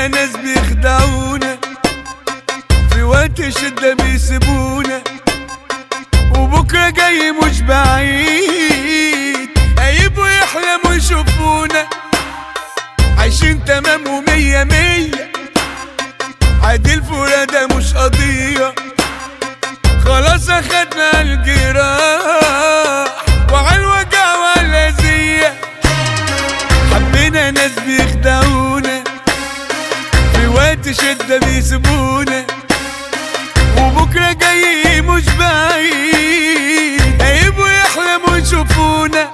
حبينا ناس بيخدعونا في وقت الشدة بيسيبونا وبكرة جاي مش بعيد هيبقوا يحلموا يشوفونا عايشين تمام ومية مية عادي الفرادة مش قضية خلاص اخدنا الجراح وعالوجع والأذية حبينا ناس بيخدعونا في وقت شدة بيسيبونا وبكرة جاي مش بعيد هيبقوا يحلموا يشوفونا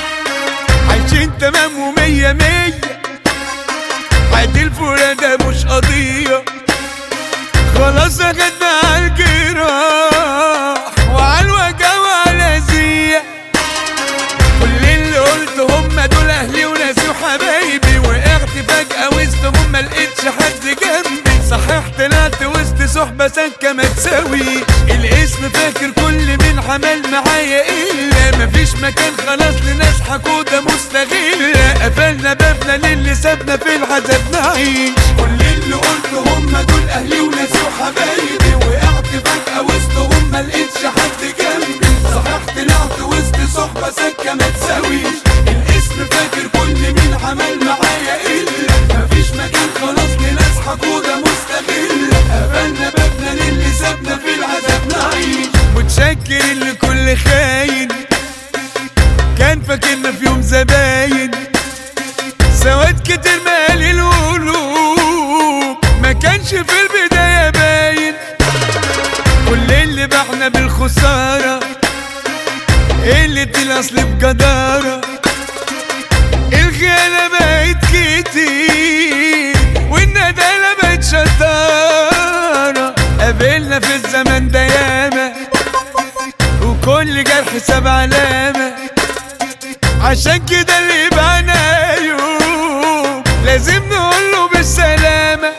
عايشين تمام ومية مية عادي الفرادة مش قضية خلاص اخدنا عالجراح وعالوجع والأذية كل اللي قلت هم دول اهلي وناسي وحبايبي وقعت فجأة وسطهم ملقتش حد جنبي صحيح طلعت وسط صحبة سكة ما تساوي الاسم فاكر كل من عمل معايا الا مفيش مكان خلاص لناس حقودة مستغلة قفلنا بابنا للي سابنا في العذاب نعيش كل اللي قلت هم دول اهلي وناسي وحبايبي وقعت فجأة وسطهم ملقتش حد جنبي صحيح طلعت وسط صحبة سكة ما تساويش الاسم فاكر كل مين عمل معايا الا مفيش مكان خلاص لناس حقودة مستغلة قفلنا بابنا للي سابنا في العذاب نعيش متشكر لكل خاين كان فاكرنا في يوم زباين سواد كتير مالي القلوب ما كانش في البداية باين كل اللي بعنا بالخسارة اللي الاصل بجدارة الخيانة بقت كتير والندالة بقت شطارة قابلنا في الزمن ده ياما وكل جرح ساب علامة عشان كده اللي يبقى يوم لازم نقوله بالسلامة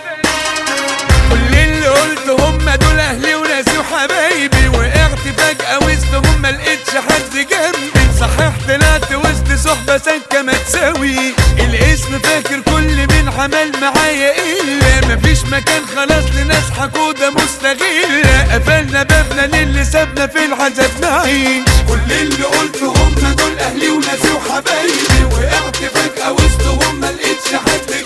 كل اللي قلت هم دول اهلي وناسي وحبايبي وقعت فجأة وسطهم ملقتش حد جنبي صحيح طلعت وسط صحبة سكة ما تساوي الاسم فاكر كل مين عمل معايا الا مفيش مكان خلاص لناس حقودة مستغلة قفلنا بابنا للي سابنا في العذاب نعيش كل اللي قلت هم دول اهلي وناسي وحبايبي وقعت فجأة وسطهم ملقتش حد